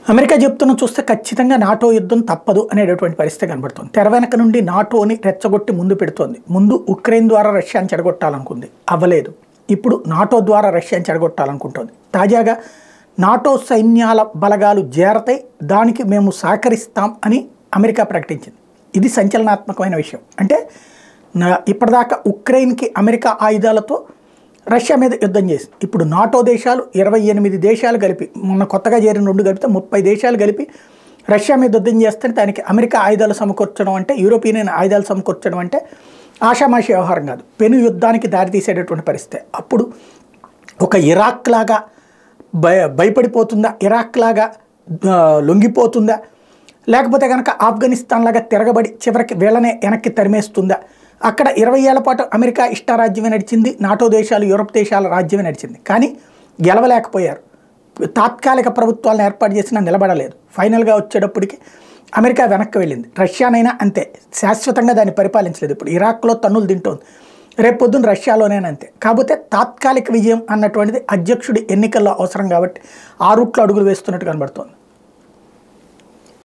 America చెప్తున్న చూస్తే ఖచ్చితంగా నాటో యుద్ధం తప్పదు అనేటటువంటి పరిస్థితి కనబడుతుంది తెర వెనక నుండి నాటోని రెచ్చగొట్టి ముందు పెడుతోంది ముందు ఉక్రెయిన్ ద్వారా రష్యాని చెడగొట్టాలనుకుంది అవ్వలేదు ఇప్పుడు నాటో ద్వారా రష్యాని చెడగొట్టాలనుకుంటోంది తాజాగా నాటో సైన్యాల బలగాలు చేరతాయి దానికి మేము సహకరిస్తాం అని అమెరికా ప్రకటించింది ఇది సంచలనాత్మకమైన విషయం అంటే నా- ఇప్పటిదాకా ఉక్రెయిన్కి అమెరికా ఆయుధాలతో రష్యా మీద యుద్ధం చేసింది ఇప్పుడు నాటో దేశాలు ఇరవై ఎనిమిది దేశాలు కలిపి మొన్న కొత్తగా చేరిన రెండు కలిపితే ముప్పై దేశాలు కలిపి రష్యా మీద యుద్ధం చేస్తే దానికి అమెరికా ఆయుధాలు సమకూర్చడం అంటే యూరోపియన్ యూనియన్ ఆయుధాలు సమకూర్చడం అంటే ఆషామాషి వ్యవహారం కాదు పెను యుద్ధానికి దారితీసేటటువంటి పరిస్థితి అప్పుడు ఒక ఇరాక్ లాగా భయ భయపడిపోతుందా ఇరాక్ లాగా ఆ, లొంగిపోతుందా లేకపోతే కనుక ఆఫ్ఘనిస్తాన్ లాగా తిరగబడి చివరికి వీళ్ళనే వెనక్కి తరిమేస్తుందా అక్కడ ఇరవై ఏళ్ల పాటు అమెరికా ఇష్టారాజ్యమే నడిచింది నాటో దేశాలు యూరప్ దేశాల రాజ్యమే నడిచింది కానీ గెలవలేకపోయారు తాత్కాలిక ప్రభుత్వాలను ఏర్పాటు చేసినా నిలబడలేదు ఫైనల్గా వచ్చేటప్పటికి అమెరికా వెనక్కి వెళ్ళింది రష్యానైనా అంతే శాశ్వతంగా దాన్ని పరిపాలించలేదు ఇప్పుడు ఇరాక్లో తన్నులు తింటోంది రేపు పొద్దున్న రష్యాలోనేనా అంతే కాకపోతే తాత్కాలిక విజయం అన్నటువంటిది అధ్యక్షుడి ఎన్నికల్లో అవసరం కాబట్టి ఆ రూట్లో అడుగులు వేస్తున్నట్టు కనబడుతోంది